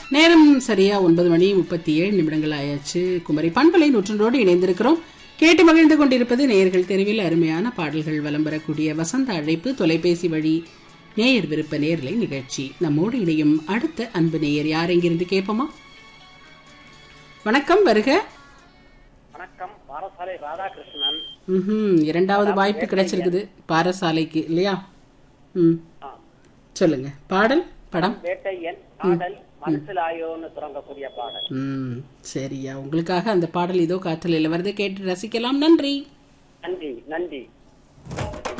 நேரம் சரியா ஒன்பது மணி முப்பத்தி ஏழு நிமிடங்கள் ஆயாச்சு குமரி பண்பலை நூற்றோடு இணைந்திருக்கிறோம் கேட்டு மகிழ்ந்து கொண்டிருப்பது நேயர்கள் தெருவில் அருமையான பாடல்கள் வலம் வரக்கூடிய வசந்த அழைப்பு தொலைபேசி வழி நேயர் விருப்ப நேர்லை நிகழ்ச்சி நம்மோடு இணையும் அடுத்த அன்பு நேயர் யார் எங்கிருந்து கேட்போமா வணக்கம் வருக வணக்கம் பாரசாலை ராதாகிருஷ்ணன் ம்ஹும் இரண்டாவது வாய்ப்பு கிடைச்சிருக்குது பாரசாலைக்கு இல்லையா ம் ஆ. சொல்லுங்க பாடல் படம் வேட்டையன் பாடல் மனசிலாயோன்னு தொடங்கக்கூடிய பாடல் ம் சரியா உங்களுக்காக அந்த பாடல் இதோ காற்றலில் வருது கேட்டு ரசிக்கலாம் நன்றி நன்றி நன்றி